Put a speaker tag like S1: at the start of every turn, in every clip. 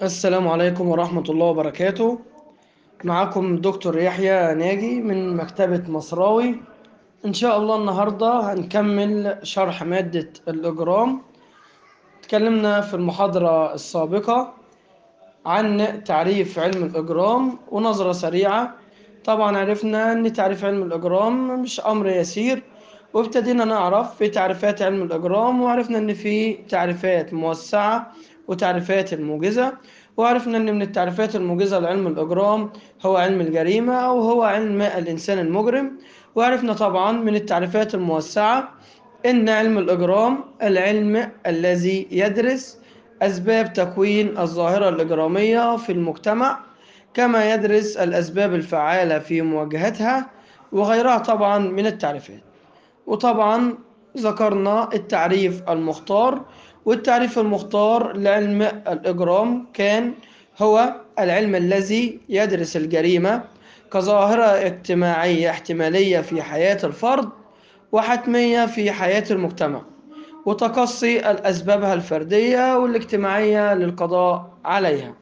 S1: السلام عليكم ورحمة الله وبركاته معكم دكتور يحيى ناجي من مكتبة مصراوي إن شاء الله النهاردة هنكمل شرح مادة الإجرام تكلمنا في المحاضرة السابقة عن تعريف علم الإجرام ونظرة سريعة طبعا عرفنا أن تعريف علم الإجرام مش أمر يسير وابتدينا نعرف في تعريفات علم الإجرام وعرفنا أن في تعريفات موسعة وتعريفات الموجزة وعرفنا أن من التعريفات الموجزة لعلم الإجرام هو علم الجريمة أو هو علم الإنسان المجرم وعرفنا طبعا من التعريفات الموسعة أن علم الإجرام العلم الذي يدرس أسباب تكوين الظاهرة الإجرامية في المجتمع كما يدرس الأسباب الفعالة في مواجهتها وغيرها طبعا من التعريفات وطبعا ذكرنا التعريف المختار والتعريف المختار لعلم الإجرام كان هو العلم الذي يدرس الجريمة كظاهرة اجتماعية احتمالية في حياة الفرد وحتمية في حياة المجتمع وتقصي أسبابها الفردية والاجتماعية للقضاء عليها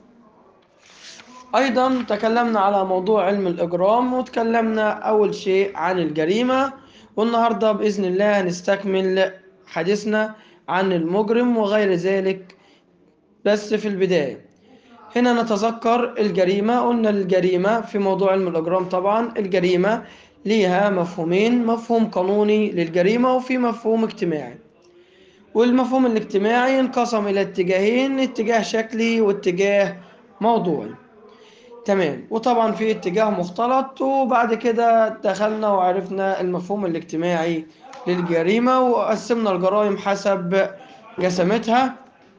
S1: أيضا تكلمنا على موضوع علم الإجرام وتكلمنا أول شيء عن الجريمة والنهاردة بإذن الله هنستكمل حديثنا عن المجرم وغير ذلك بس في البداية هنا نتذكر الجريمة قلنا الجريمة في موضوع علم الإجرام طبعا الجريمة ليها مفهومين مفهوم قانوني للجريمة وفي مفهوم اجتماعي والمفهوم الاجتماعي انقسم إلى اتجاهين اتجاه شكلي واتجاه موضوعي تمام وطبعا في اتجاه مختلط وبعد كده دخلنا وعرفنا المفهوم الاجتماعي للجريمة وقسمنا الجرائم حسب جسمتها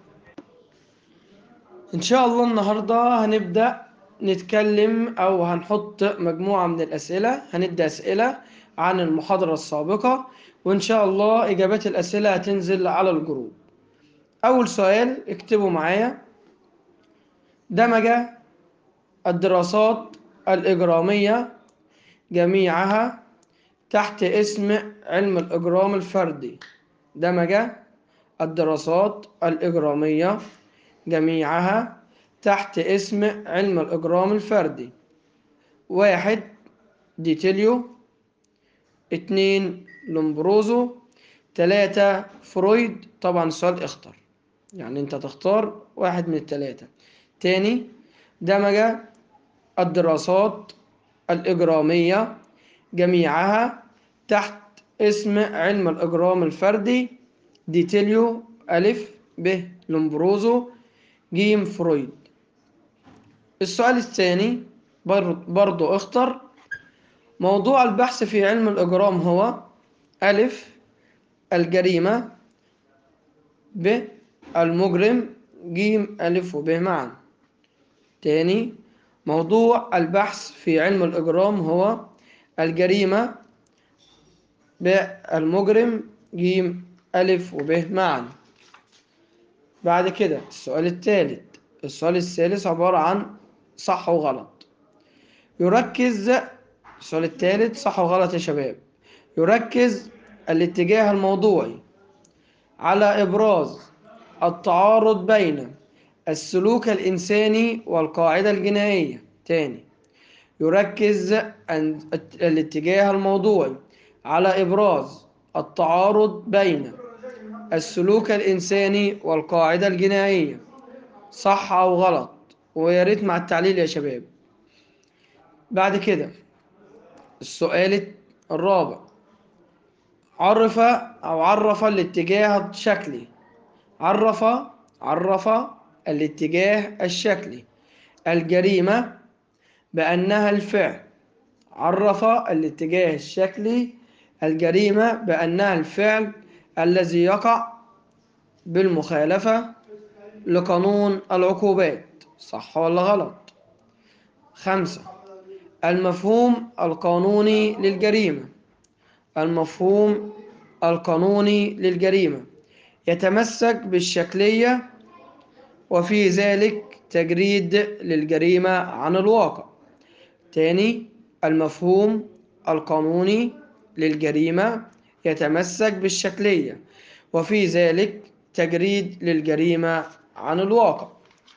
S1: إن شاء الله النهاردة هنبدأ نتكلم أو هنحط مجموعة من الأسئلة هندي أسئلة عن المحاضرة السابقة وإن شاء الله إجابات الأسئلة هتنزل على الجروب أول سؤال اكتبوا معايا دمج الدراسات الإجرامية جميعها تحت اسم علم الإجرام الفردي دمج الدراسات الإجرامية جميعها تحت اسم علم الإجرام الفردي واحد ديتيليو اتنين لومبروزو تلاتة فرويد طبعا السؤال اختر يعني انت تختار واحد من التلاتة تاني دمج الدراسات الإجرامية جميعها تحت اسم علم الإجرام الفردي ديتيليو ألف ب لومبروزو جيم فرويد السؤال الثاني برضو اختر موضوع البحث في علم الإجرام هو ألف الجريمة ب المجرم جيم ألف وب معا تاني موضوع البحث في علم الإجرام هو الجريمة بالمجرم جيم ألف وب معا بعد كده السؤال الثالث السؤال الثالث عبارة عن صح وغلط يركز السؤال الثالث صح وغلط يا شباب يركز الاتجاه الموضوعي على إبراز التعارض بين السلوك الإنساني والقاعدة الجنائية تاني يركز الاتجاه الموضوعي على إبراز التعارض بين السلوك الإنساني والقاعدة الجنائية صح أو غلط ويا ريت مع التعليل يا شباب بعد كده السؤال الرابع عرف أو عرف الاتجاه الشكلي عرف عرف الاتجاه الشكلي الجريمة بأنها الفعل عرف الاتجاه الشكلي الجريمة بأنها الفعل الذي يقع بالمخالفة لقانون العقوبات صح ولا غلط خمسة المفهوم القانوني للجريمة المفهوم القانوني للجريمة يتمسك بالشكلية وفي ذلك تجريد للجريمة عن الواقع تاني المفهوم القانوني للجريمة يتمسك بالشكلية وفي ذلك تجريد للجريمة عن الواقع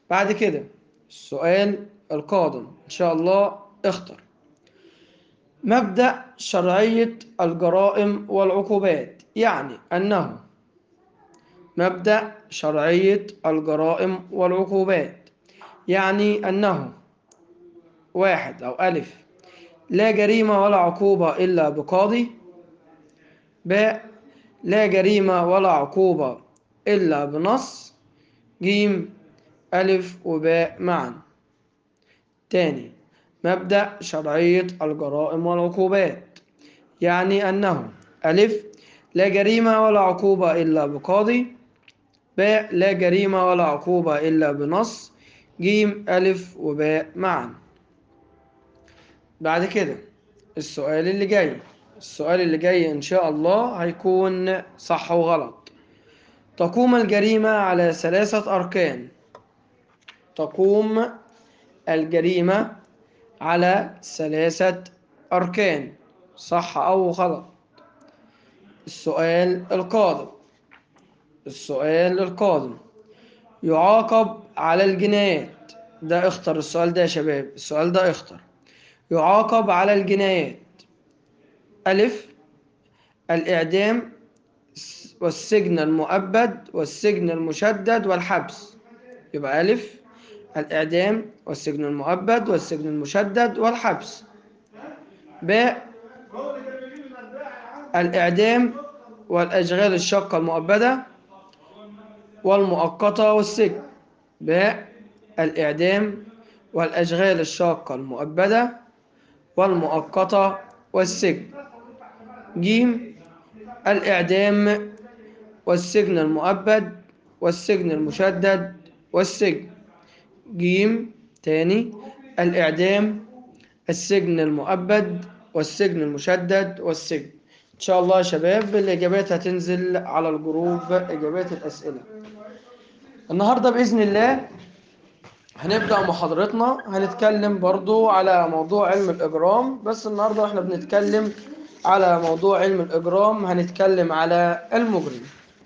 S1: بعد كده السؤال القادم إن شاء الله اختر مبدأ شرعية الجرائم والعقوبات يعني أنه مبدأ شرعية الجرائم والعقوبات يعني أنه واحد أو ألف لا جريمة ولا عقوبة إلا بقاضي باء لا جريمة ولا عقوبة إلا بنص جيم ألف وباء معا تاني مبدأ شرعية الجرائم والعقوبات يعني أنه ألف لا جريمة ولا عقوبة إلا بقاضي باء لا جريمة ولا عقوبة إلا بنص جيم ألف وباء معا بعد كده السؤال اللي جاي السؤال اللي جاي إن شاء الله هيكون صح وغلط تقوم الجريمة على ثلاثة أركان تقوم الجريمة على ثلاثة أركان صح أو غلط السؤال القادم السؤال القادم يعاقب على الجنايات ده اختر السؤال ده يا شباب السؤال ده اختر يعاقب على الجنايات ألف الإعدام والسجن المؤبد والسجن المشدد والحبس يبقى ألف الإعدام والسجن المؤبد والسجن المشدد والحبس باء الإعدام والأشغال الشاقة المؤبدة والمؤقتة والسجن باء الإعدام والأشغال الشاقة المؤبدة والمؤقتة والسجن جيم الإعدام والسجن المؤبد والسجن المشدد والسجن جيم تاني الإعدام السجن المؤبد والسجن المشدد والسجن إن شاء الله يا شباب الإجابات هتنزل على الجروب إجابات الأسئلة النهاردة بإذن الله هنبدأ محاضرتنا هنتكلم برضو على موضوع علم الإجرام بس النهاردة احنا بنتكلم على موضوع علم الإجرام هنتكلم على المجرم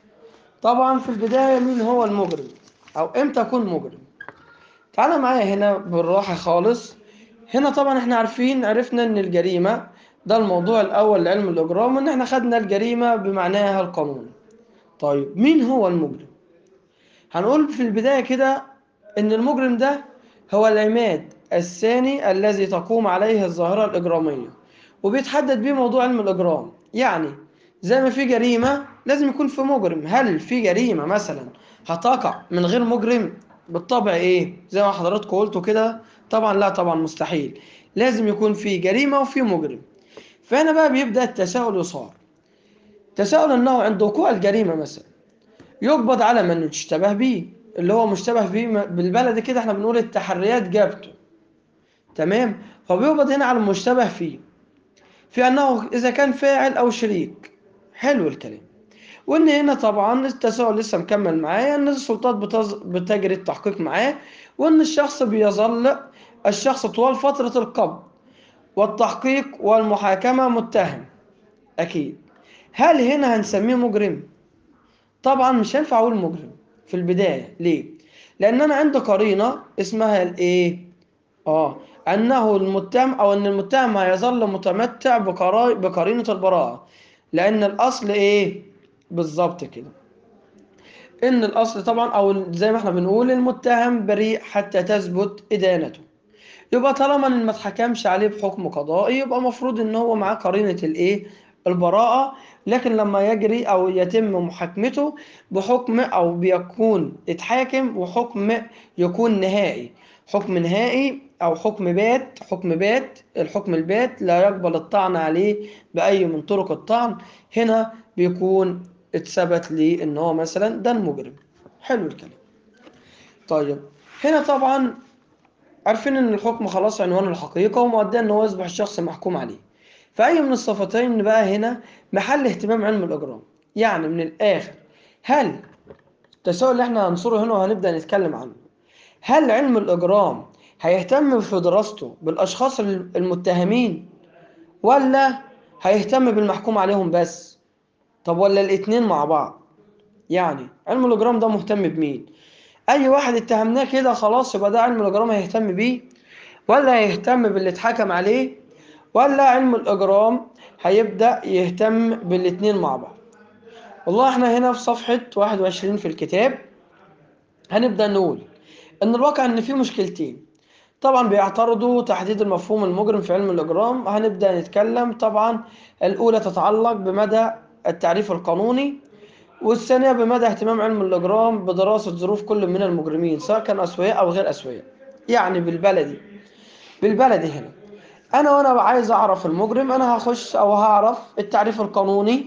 S1: طبعا في البداية مين هو المجرم أو إمتى أكون مجرم تعالى معايا هنا بالراحة خالص هنا طبعا احنا عارفين عرفنا ان الجريمة ده الموضوع الأول لعلم الإجرام ان احنا خدنا الجريمة بمعناها القانوني طيب مين هو المجرم هنقول في البداية كده ان المجرم ده هو العماد الثاني الذي تقوم عليه الظاهرة الإجرامية وبيتحدد بيه موضوع علم الإجرام يعني زي ما في جريمة لازم يكون في مجرم هل في جريمة مثلا هتقع من غير مجرم بالطبع ايه زي ما حضراتكم قلتوا كده طبعا لا طبعا مستحيل لازم يكون في جريمة وفي مجرم فهنا بقى بيبدأ التساؤل يصار تساؤل انه عند وقوع الجريمة مثلا يقبض على من يشتبه به اللي هو مشتبه به بالبلد كده احنا بنقول التحريات جابته تمام فبيقبض هنا على المشتبه فيه في انه اذا كان فاعل او شريك حلو الكلام وان هنا طبعا التساؤل لسه مكمل معايا ان السلطات بتز... بتجري التحقيق معاه وان الشخص بيظل الشخص طوال فترة القبض والتحقيق والمحاكمة متهم اكيد هل هنا هنسميه مجرم طبعا مش هينفع اقول مجرم في البداية ليه لان انا عندي قرينة اسمها الايه اه انه المتهم او ان المتهم هيظل متمتع بقرا... بقرينة البراءة لان الاصل ايه بالظبط كده ان الاصل طبعا او زي ما احنا بنقول المتهم بريء حتى تثبت ادانته يبقى طالما ان ما اتحكمش عليه بحكم قضائي يبقى المفروض ان هو معاه قرينه الايه البراءه لكن لما يجري او يتم محاكمته بحكم او بيكون اتحاكم وحكم يكون نهائي حكم نهائي او حكم بات حكم بات الحكم البات لا يقبل الطعن عليه باي من طرق الطعن هنا بيكون اتثبت لي ان هو مثلا ده المجرم حلو الكلام طيب هنا طبعا عارفين ان الحكم خلاص عنوان الحقيقه ومؤديا ان هو يصبح الشخص محكوم عليه فاي من الصفتين بقى هنا محل اهتمام علم الاجرام يعني من الاخر هل التساؤل اللي احنا هنصره هنا وهنبدا نتكلم عنه هل علم الاجرام هيهتم في دراسته بالاشخاص المتهمين ولا هيهتم بالمحكوم عليهم بس طب ولا الاتنين مع بعض يعني علم الاجرام ده مهتم بمين اي واحد اتهمناه كده خلاص يبقى ده علم الاجرام هيهتم بيه ولا هيهتم باللي اتحكم عليه ولا علم الاجرام هيبدا يهتم بالاتنين مع بعض والله احنا هنا في صفحه 21 في الكتاب هنبدا نقول ان الواقع ان في مشكلتين طبعا بيعترضوا تحديد المفهوم المجرم في علم الاجرام هنبدا نتكلم طبعا الاولى تتعلق بمدى التعريف القانوني والثانيه بمدى اهتمام علم الاجرام بدراسه ظروف كل من المجرمين سواء كان اسوياء او غير اسوياء يعني بالبلدي بالبلدي هنا انا وانا عايز اعرف المجرم انا هخش او هعرف التعريف القانوني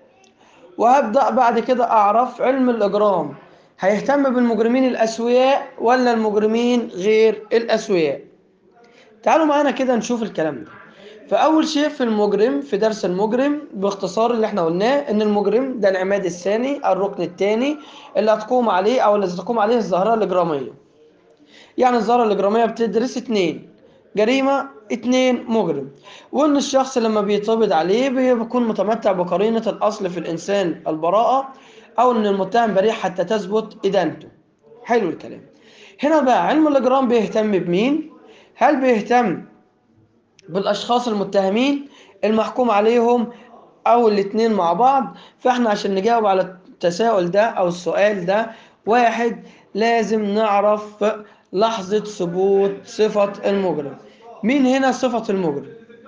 S1: وهبدا بعد كده اعرف علم الاجرام هيهتم بالمجرمين الاسوياء ولا المجرمين غير الاسوياء تعالوا معانا كده نشوف الكلام ده فاول شيء في المجرم في درس المجرم باختصار اللي احنا قلناه ان المجرم ده العماد الثاني الركن الثاني اللي هتقوم عليه او الذي تقوم عليه الظاهره الاجراميه يعني الظاهره الاجراميه بتدرس اتنين جريمه اتنين مجرم وان الشخص لما بيتقبض عليه بيكون متمتع بقرينه الاصل في الانسان البراءه او ان المتهم بريء حتى تثبت ادانته حلو الكلام هنا بقى علم الاجرام بيهتم بمين هل بيهتم بالاشخاص المتهمين المحكوم عليهم او الاتنين مع بعض فاحنا عشان نجاوب على التساؤل ده او السؤال ده واحد لازم نعرف لحظة ثبوت صفة المجرم مين هنا صفة المجرم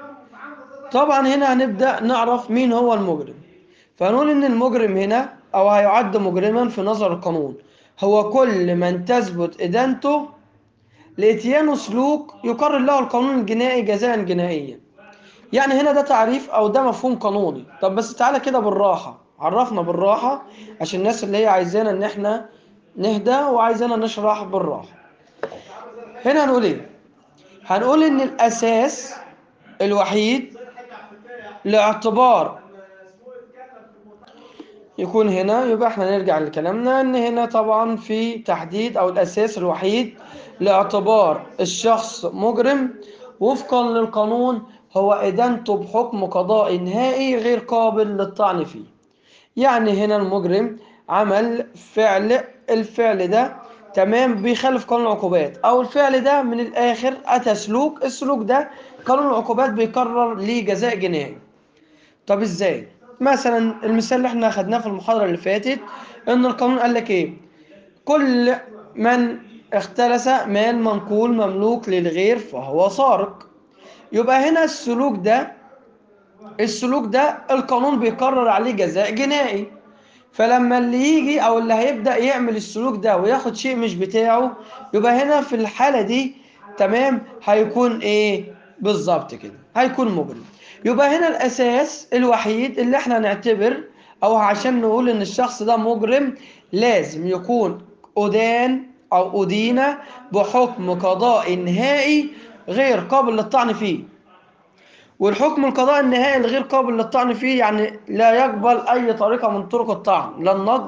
S1: طبعا هنا هنبدأ نعرف مين هو المجرم فنقول ان المجرم هنا او هيعد مجرما في نظر القانون هو كل من تثبت ادانته لاتيانه سلوك يقرر له القانون الجنائي جزاء جنائيا يعني هنا ده تعريف او ده مفهوم قانوني طب بس تعالى كده بالراحه عرفنا بالراحه عشان الناس اللي هي عايزانا ان احنا نهدى وعايزانا نشرح بالراحه هنا هنقول ايه هنقول ان الاساس الوحيد لاعتبار يكون هنا يبقى احنا نرجع لكلامنا ان هنا طبعا في تحديد او الاساس الوحيد لاعتبار الشخص مجرم وفقا للقانون هو ادانته بحكم قضائي نهائي غير قابل للطعن فيه يعني هنا المجرم عمل فعل الفعل ده تمام بيخالف قانون العقوبات او الفعل ده من الاخر اتى سلوك السلوك ده قانون العقوبات بيقرر ليه جزاء جنائي طب ازاي مثلا المثال اللي احنا خدناه في المحاضرة اللي فاتت ان القانون قال لك ايه كل من اختلس مال منقول مملوك للغير فهو سارق يبقى هنا السلوك ده السلوك ده القانون بيقرر عليه جزاء جنائي فلما اللي يجي او اللي هيبدأ يعمل السلوك ده وياخد شيء مش بتاعه يبقى هنا في الحالة دي تمام هيكون ايه بالظبط كده هيكون مجرم يبقى هنا الاساس الوحيد اللي احنا نعتبر او عشان نقول ان الشخص ده مجرم لازم يكون أدان او أدين بحكم قضاء نهائي غير قابل للطعن فيه والحكم القضاء النهائي الغير قابل للطعن فيه يعني لا يقبل اي طريقة من طرق الطعن لا النقد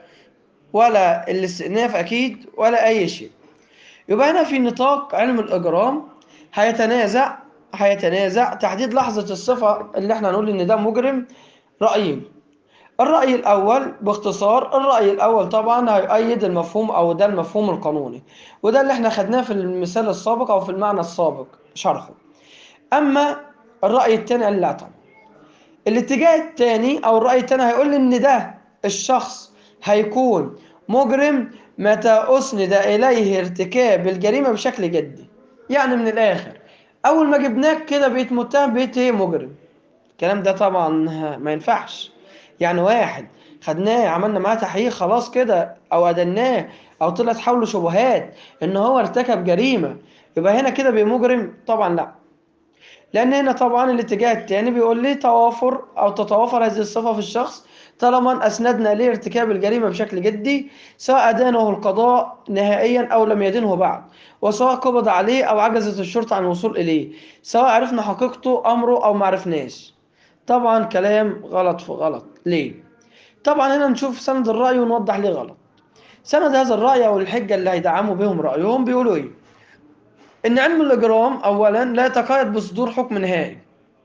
S1: ولا الاستئناف اكيد ولا اي شيء يبقى هنا في نطاق علم الاجرام هيتنازع هيتنازع تحديد لحظة الصفة اللي احنا هنقول ان ده مجرم رأيين الرأي الأول باختصار الرأي الأول طبعا هيؤيد المفهوم أو ده المفهوم القانوني وده اللي احنا خدناه في المثال السابق أو في المعنى السابق شرحه أما الرأي الثاني قال لا طبعا الاتجاه الثاني أو الرأي الثاني هيقول إن ده الشخص هيكون مجرم متى أسند إليه ارتكاب الجريمة بشكل جدي يعني من الآخر اول ما جبناك كده بقيت متهم بقيت ايه مجرم الكلام ده طبعا ما ينفعش يعني واحد خدناه عملنا معاه تحقيق خلاص كده او ادناه او طلعت حوله شبهات ان هو ارتكب جريمه يبقى هنا كده بقى مجرم طبعا لا لان هنا طبعا الاتجاه الثاني بيقول لي توافر او تتوافر هذه الصفه في الشخص طالما اسندنا ليه ارتكاب الجريمه بشكل جدي سواء ادانه القضاء نهائيا او لم يدنه بعد وسواء قبض عليه او عجزت الشرطه عن الوصول اليه سواء عرفنا حقيقته امره او ما عرفناش طبعا كلام غلط في غلط ليه طبعا هنا نشوف سند الراي ونوضح ليه غلط سند هذا الراي او الحجه اللي هيدعموا بهم رايهم بيقولوا ايه ان علم الاجرام اولا لا يتقيد بصدور حكم نهائي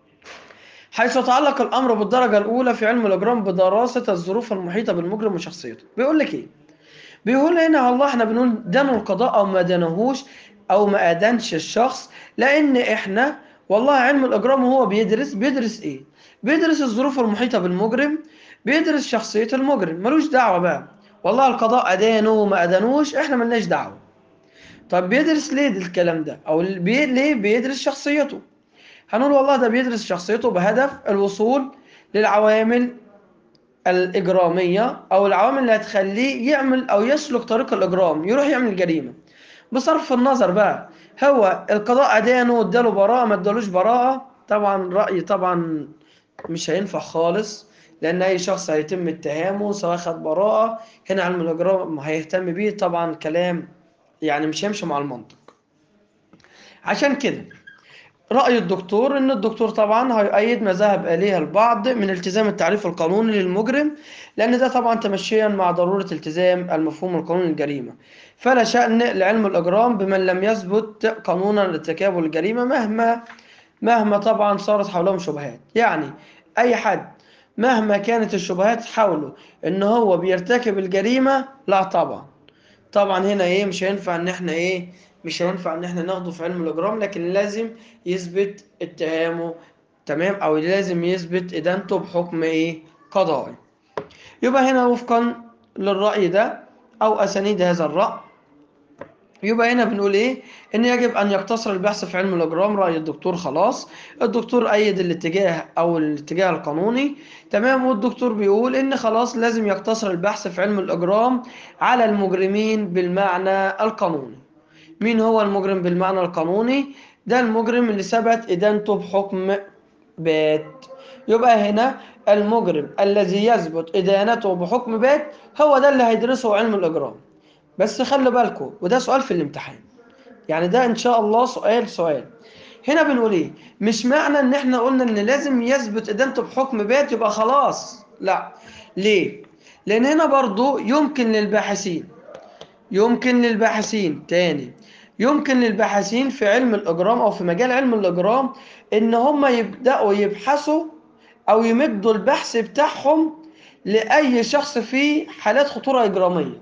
S1: حيث يتعلق الامر بالدرجه الاولى في علم الاجرام بدراسه الظروف المحيطه بالمجرم وشخصيته بيقول لك ايه بيقول هنا والله احنا بنقول دانوا القضاء او ما دانوهوش او ما ادانش الشخص لان احنا والله علم الاجرام هو بيدرس بيدرس ايه بيدرس الظروف المحيطه بالمجرم بيدرس شخصيه المجرم ملوش دعوه بقى والله القضاء ادانه وما ادانوش احنا ملناش دعوه طب بيدرس ليه الكلام ده او بي... ليه بيدرس شخصيته هنقول والله ده بيدرس شخصيته بهدف الوصول للعوامل الإجرامية أو العوامل اللي هتخليه يعمل أو يسلك طريق الإجرام يروح يعمل جريمة بصرف النظر بقى هو القضاء أدانه اداله براءة ما ادالوش براءة طبعا رأيي طبعا مش هينفع خالص لأن أي شخص هيتم اتهامه سواء خد براءة هنا علم الإجرام هيهتم بيه طبعا كلام يعني مش هيمشي مع المنطق عشان كده رأي الدكتور إن الدكتور طبعا هيؤيد ما ذهب إليه البعض من التزام التعريف القانوني للمجرم لأن ده طبعا تمشيا مع ضرورة التزام المفهوم القانوني للجريمة فلا شأن لعلم الإجرام بمن لم يثبت قانونا لارتكاب الجريمة مهما مهما طبعا صارت حولهم شبهات يعني أي حد مهما كانت الشبهات حوله إن هو بيرتكب الجريمة لا طبعا طبعا هنا إيه مش هينفع إن إحنا إيه مش هينفع ان احنا ناخده في علم الاجرام لكن لازم يثبت اتهامه تمام او لازم يثبت ادانته بحكم ايه قضائي يبقى هنا وفقا للرأي ده او اسانيد هذا الرأي يبقى هنا بنقول ايه ان يجب ان يقتصر البحث في علم الاجرام رأي الدكتور خلاص الدكتور ايد الاتجاه او الاتجاه القانوني تمام والدكتور بيقول ان خلاص لازم يقتصر البحث في علم الاجرام على المجرمين بالمعنى القانوني مين هو المجرم بالمعنى القانوني ده المجرم اللي ثبت إدانته بحكم بات يبقى هنا المجرم الذي يثبت إدانته بحكم بات هو ده اللي هيدرسه علم الإجرام بس خلي بالكم وده سؤال في الامتحان يعني ده إن شاء الله سؤال سؤال هنا بنقول إيه مش معنى إن إحنا قلنا إن لازم يثبت إدانته بحكم بات يبقى خلاص لا ليه لأن هنا برضو يمكن للباحثين يمكن للباحثين تاني يمكن للباحثين في علم الإجرام أو في مجال علم الإجرام إن هم يبدأوا يبحثوا أو يمدوا البحث بتاعهم لأي شخص في حالات خطورة إجرامية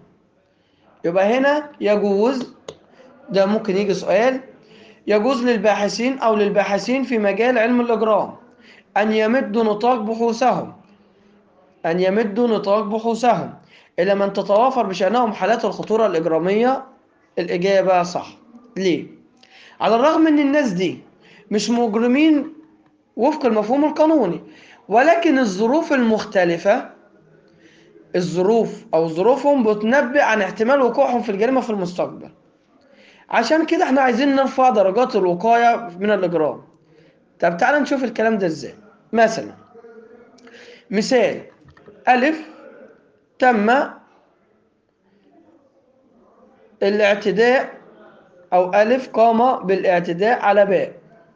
S1: يبقى هنا يجوز ده ممكن يجي سؤال يجوز للباحثين أو للباحثين في مجال علم الإجرام أن يمدوا نطاق بحوثهم أن يمدوا نطاق بحوثهم إلى من تتوافر بشأنهم حالات الخطورة الإجرامية الإجابة صح ليه؟ على الرغم من الناس دي مش مجرمين وفق المفهوم القانوني ولكن الظروف المختلفة الظروف أو ظروفهم بتنبئ عن احتمال وقوعهم في الجريمة في المستقبل عشان كده احنا عايزين نرفع درجات الوقاية من الإجرام طب تعالى نشوف الكلام ده ازاي مثلا مثال ألف تم الاعتداء أو ألف قام بالاعتداء على باء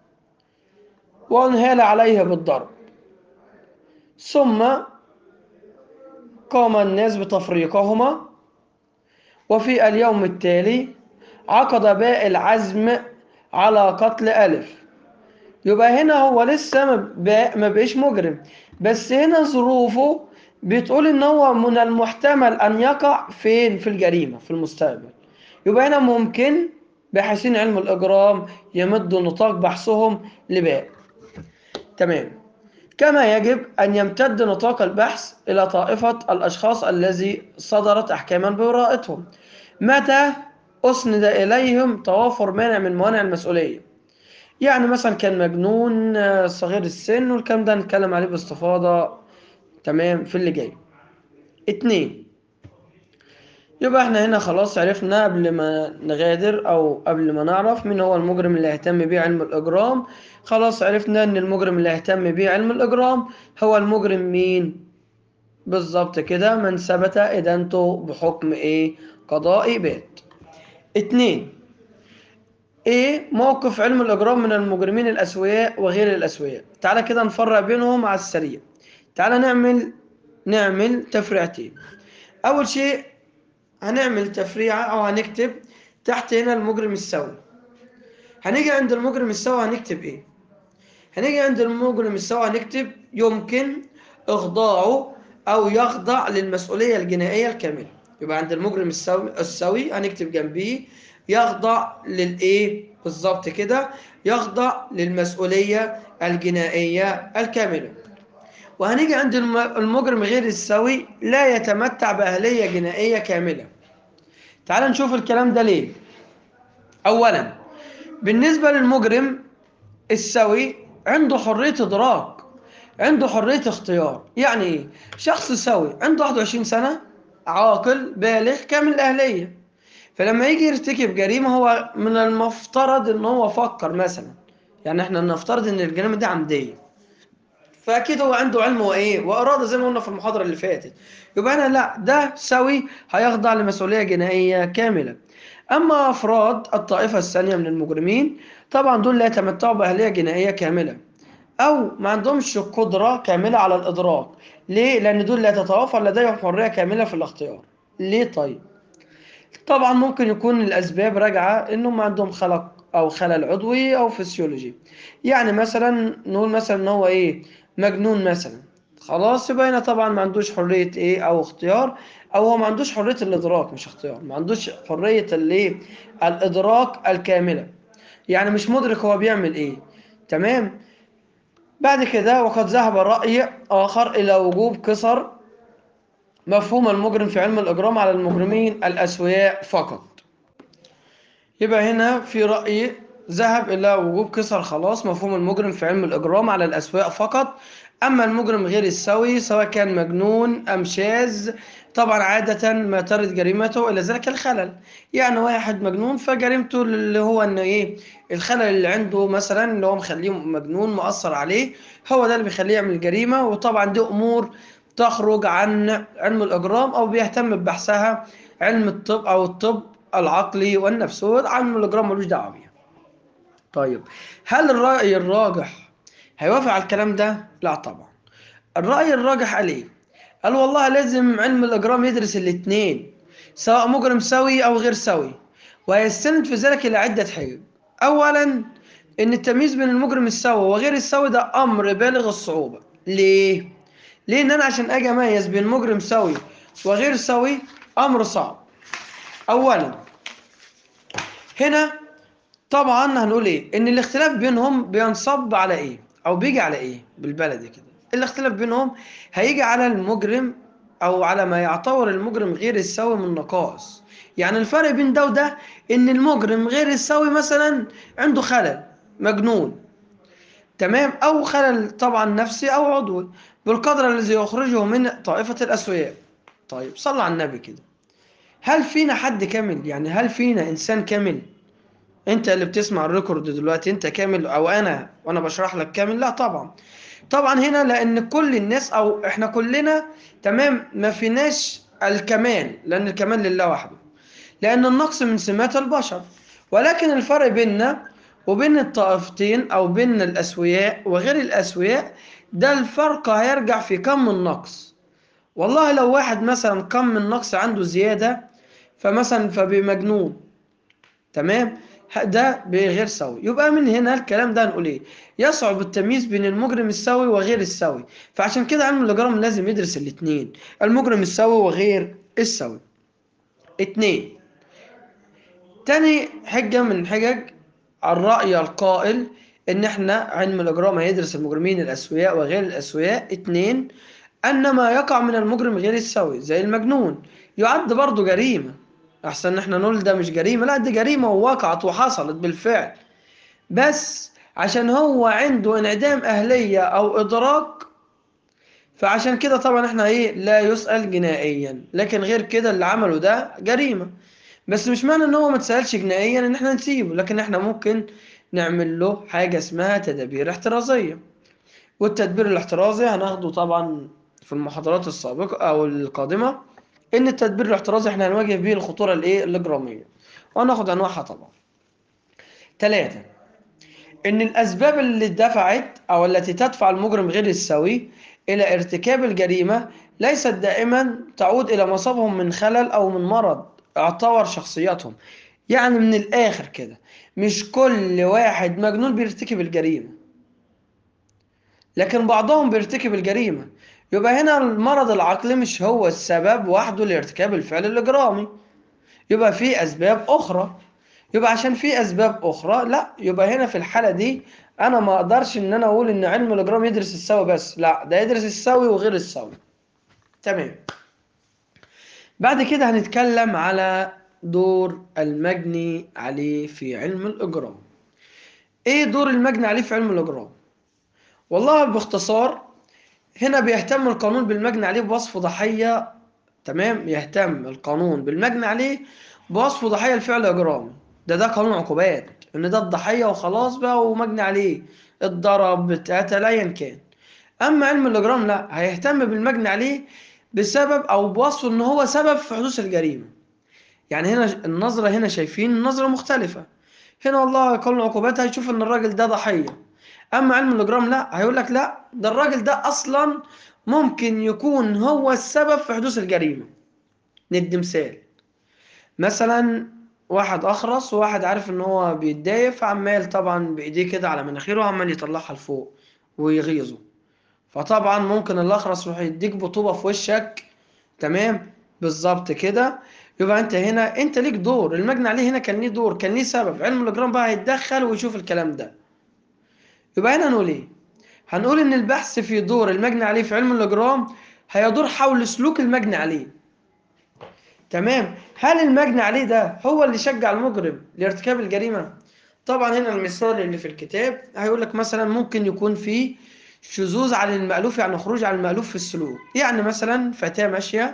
S1: وانهال عليه بالضرب ثم قام الناس بتفريقهما وفي اليوم التالي عقد باء العزم على قتل ألف يبقى هنا هو لسه باء ما بقيش مجرم بس هنا ظروفه بتقول ان هو من المحتمل ان يقع فين في الجريمة في المستقبل يبقى هنا ممكن باحثين علم الإجرام يمدوا نطاق بحثهم لباء تمام كما يجب أن يمتد نطاق البحث إلى طائفة الأشخاص الذي صدرت أحكاما ببراءتهم متى أسند إليهم توافر مانع من موانع المسؤولية يعني مثلا كان مجنون صغير السن والكلام ده نتكلم عليه باستفاضة تمام في اللي جاي اتنين يبقى احنا هنا خلاص عرفنا قبل ما نغادر او قبل ما نعرف مين هو المجرم اللي هيهتم بيه علم الاجرام خلاص عرفنا ان المجرم اللي هيهتم بيه علم الاجرام هو المجرم مين بالظبط كده من ثبت ادانته بحكم ايه قضائي بات اتنين ايه موقف علم الاجرام من المجرمين الاسوياء وغير الاسوياء تعالى كده نفرق بينهم على السريع تعالى نعمل نعمل تفريعتين اول شيء هنعمل تفريعة أو هنكتب تحت هنا المجرم السوي هنيجي عند المجرم السوي هنكتب إيه؟ هنيجي عند المجرم السوي هنكتب يمكن إخضاعه أو يخضع للمسؤولية الجنائية الكاملة يبقى عند المجرم السوي السوي هنكتب جنبيه يخضع للايه بالظبط كده يخضع للمسؤوليه الجنائيه الكامله وهنيجي عند الم- المجرم غير السوي لا يتمتع باهليه جنائيه كامله تعال نشوف الكلام ده ليه اولا بالنسبه للمجرم السوي عنده حريه ادراك عنده حريه اختيار يعني ايه شخص سوي عنده 21 سنه عاقل بالغ كامل الاهليه فلما يجي يرتكب جريمه هو من المفترض ان هو فكر مثلا يعني احنا نفترض ان الجريمه دي عمديه فاكيد هو عنده علم وايه واراده زي ما قلنا في المحاضره اللي فاتت يبقى انا لا ده سوي هيخضع لمسؤوليه جنائيه كامله اما افراد الطائفه الثانيه من المجرمين طبعا دول لا يتمتعوا باهليه جنائيه كامله او ما عندهمش قدره كامله على الادراك ليه لان دول لا تتوفر لديهم حريه كامله في الاختيار ليه طيب طبعا ممكن يكون الاسباب راجعه انهم عندهم خلق او خلل عضوي او فسيولوجي يعني مثلا نقول مثلا ان هو ايه مجنون مثلا خلاص يبقى هنا طبعا ما عندوش حريه ايه او اختيار او هو ما عندوش حريه الادراك مش اختيار ما عندوش حريه الايه الادراك الكامله يعني مش مدرك هو بيعمل ايه تمام بعد كده وقد ذهب رأي آخر إلى وجوب قصر مفهوم المجرم في علم الإجرام على المجرمين الأسوياء فقط يبقى هنا في رأي ذهب إلى وجوب قصر خلاص مفهوم المجرم في علم الإجرام على الأسوياء فقط أما المجرم غير السوي سواء كان مجنون أم شاذ طبعا عادة ما ترد جريمته إلى ذلك الخلل يعني واحد مجنون فجريمته اللي هو إن إيه الخلل اللي عنده مثلا اللي هو مخليه مجنون مؤثر عليه هو ده اللي بيخليه يعمل جريمة وطبعا دي أمور تخرج عن علم الإجرام أو بيهتم ببحثها علم الطب أو الطب العقلي والنفسي علم الإجرام ملوش دعوة بيها طيب هل الرأي الراجح هيوافق على الكلام ده؟ لا طبعا الرأي الراجح قال إيه؟ قال والله لازم علم الإجرام يدرس الاتنين سواء مجرم سوي أو غير سوي ويستند في ذلك إلى عدة حجج أولا إن التمييز بين المجرم السوي وغير السوي ده أمر بالغ الصعوبة ليه؟ ليه إن أنا عشان أجي أميز بين مجرم سوي وغير سوي أمر صعب أولا هنا طبعا هنقول إيه؟ إن الاختلاف بينهم بينصب على إيه؟ أو بيجي على إيه؟ بالبلدي كده الاختلاف بينهم هيجي على المجرم او على ما يعتبر المجرم غير السوي من نقائص يعني الفرق بين ده وده ان المجرم غير السوي مثلا عنده خلل مجنون تمام او خلل طبعا نفسي او عضوي بالقدر الذي يخرجه من طائفة الاسوياء طيب صلى على النبي كده هل فينا حد كامل يعني هل فينا انسان كامل انت اللي بتسمع الريكورد دلوقتي انت كامل او انا وانا بشرح لك كامل لا طبعا طبعا هنا لان كل الناس او احنا كلنا تمام ما فيناش الكمال لان الكمال لله وحده لان النقص من سمات البشر ولكن الفرق بيننا وبين الطائفتين او بين الاسوياء وغير الاسوياء ده الفرق هيرجع في كم النقص والله لو واحد مثلا كم النقص عنده زيادة فمثلا فبمجنون تمام ده بغير سوي يبقى من هنا الكلام ده هنقول ايه يصعب التمييز بين المجرم السوي وغير السوي فعشان كده علم الاجرام لازم يدرس الاثنين المجرم السوي وغير السوي اتنين تاني حجة من حجج الرأي القائل ان احنا علم الاجرام هيدرس المجرمين الاسوياء وغير الاسوياء اتنين ان ما يقع من المجرم غير السوي زي المجنون يعد برضه جريمة احسن ان احنا نقول ده مش جريمة لا دي جريمة ووقعت وحصلت بالفعل بس عشان هو عنده انعدام اهلية او ادراك فعشان كده طبعا احنا ايه لا يسأل جنائيا لكن غير كده اللي عمله ده جريمة بس مش معنى ان هو ما تسألش جنائيا ان احنا نسيبه لكن احنا ممكن نعمل له حاجة اسمها تدابير احترازية والتدبير الاحترازي هناخده طبعا في المحاضرات السابقة او القادمة ان التدبير الاحترازي احنا هنواجه به الخطورة الايه الاجرامية وهناخد انواعها طبعا ثلاثة ان الاسباب اللي دفعت او التي تدفع المجرم غير السوي الى ارتكاب الجريمة ليست دائما تعود الى مصابهم من خلل او من مرض اعتبر شخصياتهم يعني من الاخر كده مش كل واحد مجنون بيرتكب الجريمة لكن بعضهم بيرتكب الجريمة يبقى هنا المرض العقلي مش هو السبب وحده لارتكاب الفعل الإجرامي يبقى في أسباب أخرى يبقى عشان في أسباب أخرى لا يبقى هنا في الحالة دي أنا ما أقدرش إن أنا أقول إن علم الإجرام يدرس السوي بس لا ده يدرس السوي وغير السوي تمام بعد كده هنتكلم على دور المجني عليه في علم الإجرام إيه دور المجني عليه في علم الإجرام والله باختصار هنا بيهتم القانون بالمجني عليه بوصف ضحية تمام يهتم القانون بالمجني عليه بوصف ضحية الفعل إجرامي ده ده قانون عقوبات إن ده الضحية وخلاص بقى ومجني عليه اتضرب اتقتل أيا كان أما علم الإجرام لا هيهتم بالمجني عليه بسبب أو بوصفه إن هو سبب في حدوث الجريمة يعني هنا النظرة هنا شايفين النظرة مختلفة هنا والله قانون العقوبات هيشوف إن الراجل ده ضحية اما علم الاجرام لا هيقول لك لا ده الراجل ده اصلا ممكن يكون هو السبب في حدوث الجريمه ندي مثال مثلا واحد اخرس وواحد عارف ان هو بيتضايق فعمال طبعا بايديه كده على مناخيره وعمال يطلعها لفوق ويغيظه فطبعا ممكن الاخرس يروح يديك بطوبه في وشك تمام بالظبط كده يبقى انت هنا انت ليك دور المجني عليه هنا كان ليه دور كان ليه سبب علم الاجرام بقى هيتدخل ويشوف الكلام ده يبقى هنا هنقول ايه هنقول ان البحث في دور المجني عليه في علم الاجرام هيدور حول سلوك المجني عليه تمام هل المجني عليه ده هو اللي شجع المجرم لارتكاب الجريمه طبعا هنا المثال اللي في الكتاب هيقول لك مثلا ممكن يكون في شذوذ عن المألوف يعني خروج عن المألوف في السلوك يعني مثلا فتاة ماشية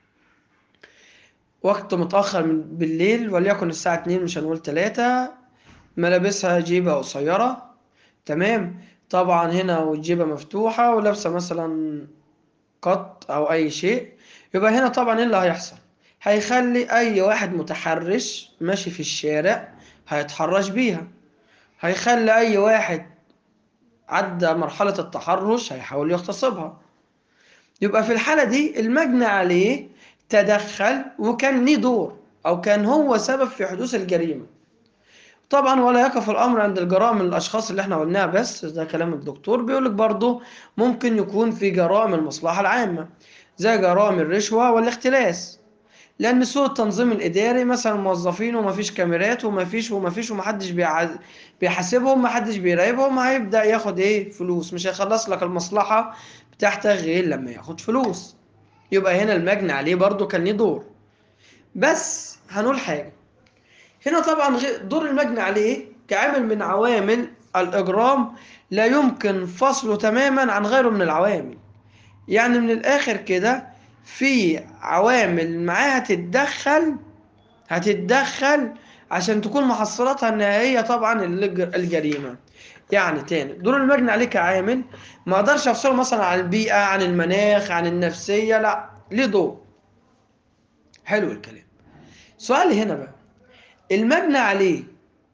S1: وقت متأخر من بالليل وليكن الساعة 2 مش هنقول 3 ملابسها جيبة قصيرة تمام طبعا هنا والجيبة مفتوحة ولابسة مثلا قط أو أي شيء يبقى هنا طبعا إيه اللي هيحصل هيخلي أي واحد متحرش ماشي في الشارع هيتحرش بيها هيخلي أي واحد عدى مرحلة التحرش هيحاول يغتصبها يبقى في الحالة دي المجني عليه تدخل وكان ليه دور أو كان هو سبب في حدوث الجريمة طبعا ولا يقف الامر عند الجرائم الاشخاص اللي احنا قلناها بس ده كلام الدكتور بيقول لك برضه ممكن يكون في جرائم المصلحه العامه زي جرائم الرشوه والاختلاس لان سوء التنظيم الاداري مثلا موظفين ومفيش كاميرات ومفيش ومفيش ومحدش بيع... بيحاسبهم محدش بيراقبهم هيبدا ياخد ايه فلوس مش هيخلص لك المصلحه بتاعتك غير لما ياخد فلوس يبقى هنا المجني عليه برضه كان ليه دور بس هنقول حاجه هنا طبعا دور المجني عليه كعامل من عوامل الإجرام لا يمكن فصله تماما عن غيره من العوامل يعني من الآخر كده في عوامل معاها هتتدخل هتتدخل عشان تكون محصلاتها النهائية طبعا الجريمة يعني تاني دور المجني عليه كعامل ما اقدرش افصله مثلا عن البيئة عن المناخ عن النفسية لا ليه دور حلو الكلام سؤالي هنا بقى المجني عليه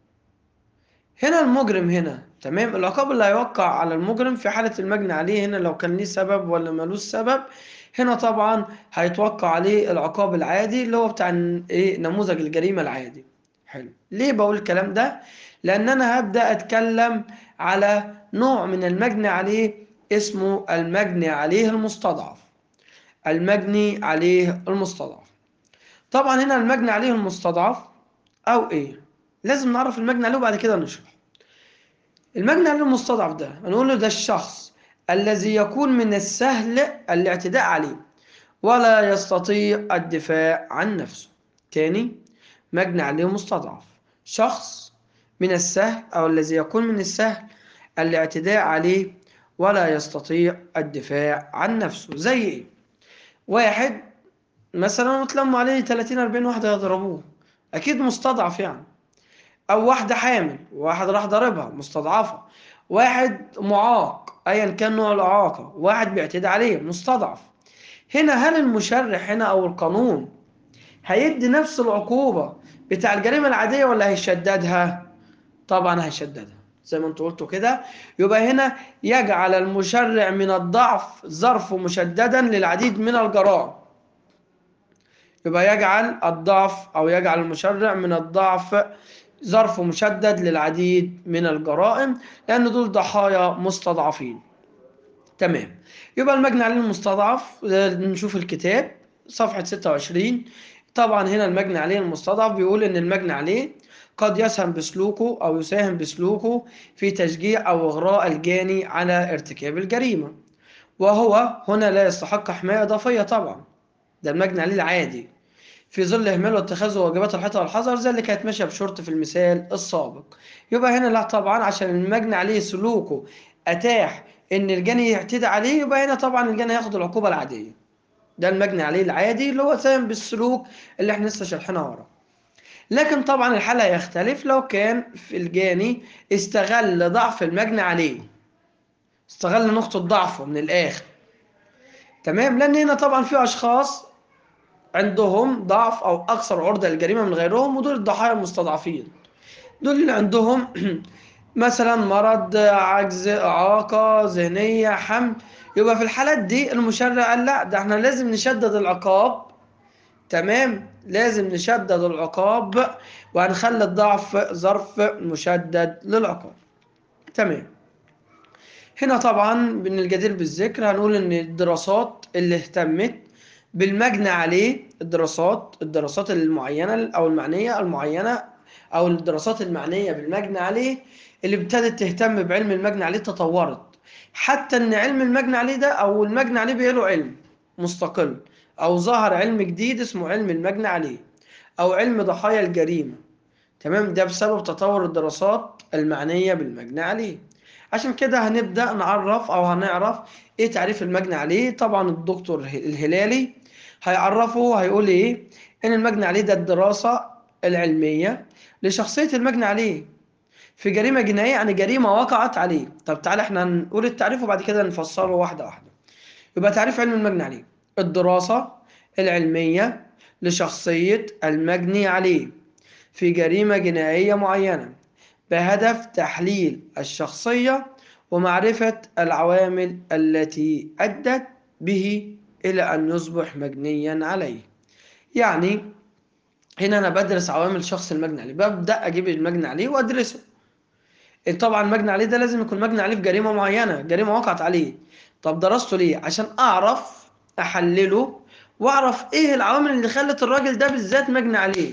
S1: هنا المجرم هنا تمام العقاب اللي هيوقع على المجرم في حالة المجني عليه هنا لو كان ليه سبب ولا ملوش سبب هنا طبعا هيتوقع عليه العقاب العادي اللي هو بتاع ايه نموذج الجريمة العادي حلو ليه بقول الكلام ده لان انا هبدأ اتكلم على نوع من المجني عليه اسمه المجني عليه المستضعف المجني عليه المستضعف طبعا هنا المجني عليه المستضعف او ايه لازم نعرف المجني عليه وبعد كده نشرح المجني عليه المستضعف ده هنقول له ده الشخص الذي يكون من السهل الاعتداء عليه ولا يستطيع الدفاع عن نفسه تاني مجني عليه مستضعف شخص من السهل او الذي يكون من السهل الاعتداء عليه ولا يستطيع الدفاع عن نفسه زي ايه واحد مثلا اتلموا عليه 30 40 واحده يضربوه اكيد مستضعف يعني او واحده حامل واحد راح ضاربها مستضعفه واحد معاق ايا كان نوع الاعاقه واحد بيعتدي عليه مستضعف هنا هل المشرح هنا او القانون هيدي نفس العقوبه بتاع الجريمه العاديه ولا هيشددها طبعا هيشددها زي ما انتوا قلتوا كده يبقى هنا يجعل المشرع من الضعف ظرفه مشددا للعديد من الجرائم يبقى يجعل الضعف او يجعل المشرع من الضعف ظرف مشدد للعديد من الجرائم لان دول ضحايا مستضعفين تمام يبقى المجني عليه المستضعف آه، نشوف الكتاب صفحة 26 طبعا هنا المجني عليه المستضعف بيقول إن المجني عليه قد يسهم بسلوكه أو يساهم بسلوكه في تشجيع أو إغراء الجاني على ارتكاب الجريمة وهو هنا لا يستحق حماية إضافية طبعا ده المجني عليه العادي في ظل إهماله واتخاذه واجبات الحيطة والحذر زي اللي كانت ماشية بشرط في المثال السابق يبقى هنا لا طبعا عشان المجني عليه سلوكه أتاح إن الجاني يعتدي عليه يبقى هنا طبعا الجاني هياخد العقوبة العادية ده المجني عليه العادي اللي هو ساهم بالسلوك اللي احنا لسه شارحينها ورا لكن طبعا الحالة يختلف لو كان في الجاني استغل ضعف المجني عليه استغل نقطة ضعفه من الآخر تمام لأن هنا طبعا في أشخاص عندهم ضعف أو أكثر عرضة للجريمة من غيرهم ودول الضحايا المستضعفين دول اللي عندهم مثلا مرض عجز إعاقة ذهنية حمل يبقى في الحالات دي المشرع قال لا ده احنا لازم نشدد العقاب تمام لازم نشدد العقاب وهنخلي الضعف ظرف مشدد للعقاب تمام هنا طبعا من الجدير بالذكر هنقول ان الدراسات اللي اهتمت بالمجني عليه الدراسات الدراسات المعينة او المعنية المعينة او الدراسات المعنية بالمجني عليه اللي ابتدت تهتم بعلم المجني عليه تطورت حتى ان علم المجني عليه ده او المجني عليه بقى له علم مستقل او ظهر علم جديد اسمه علم المجني عليه او علم ضحايا الجريمة تمام ده بسبب تطور الدراسات المعنية بالمجني عليه عشان كده هنبدأ نعرف او هنعرف ايه تعريف المجني عليه طبعا الدكتور الهلالي هيعرفه هيقول ايه ان المجني عليه ده الدراسة العلمية لشخصية المجني عليه في جريمة جنائية يعني جريمة وقعت عليه طب تعالى احنا نقول التعريف وبعد كده نفسره واحدة واحدة يبقى تعريف علم المجني عليه الدراسة العلمية لشخصية المجني عليه في جريمة جنائية معينة بهدف تحليل الشخصية ومعرفة العوامل التي أدت به إلى أن يصبح مجنيا عليه يعني هنا أنا بدرس عوامل شخص المجني عليه ببدأ أجيب المجني عليه وأدرسه طبعا المجني عليه ده لازم يكون مجني عليه في جريمة معينة جريمة وقعت عليه طب درسته ليه عشان أعرف أحلله وأعرف إيه العوامل اللي خلت الراجل ده بالذات مجني عليه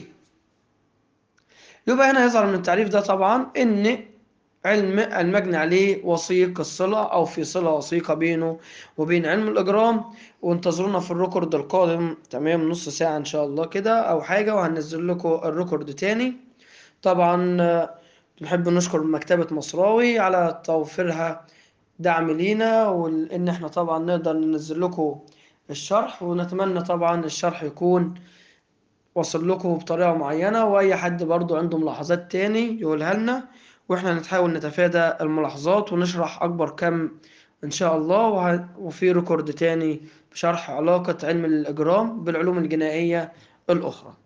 S1: يبقى هنا يظهر من التعريف ده طبعا إن علم المجني عليه وثيق الصلة أو في صلة وثيقة بينه وبين علم الإجرام وانتظرونا في الريكورد القادم تمام نص ساعة إن شاء الله كده أو حاجة وهنزل لكم الريكورد تاني طبعا آه، نحب نشكر مكتبة مصراوي على توفيرها دعم لينا وإن احنا طبعا نقدر ننزل لكم الشرح ونتمنى طبعا الشرح يكون وصل لكم بطريقة معينة وأي حد برضو عنده ملاحظات تاني يقولها لنا وإحنا نتحاول نتفادى الملاحظات ونشرح أكبر كم إن شاء الله وه- وفي ريكورد تاني بشرح علاقة علم الإجرام بالعلوم الجنائية الأخرى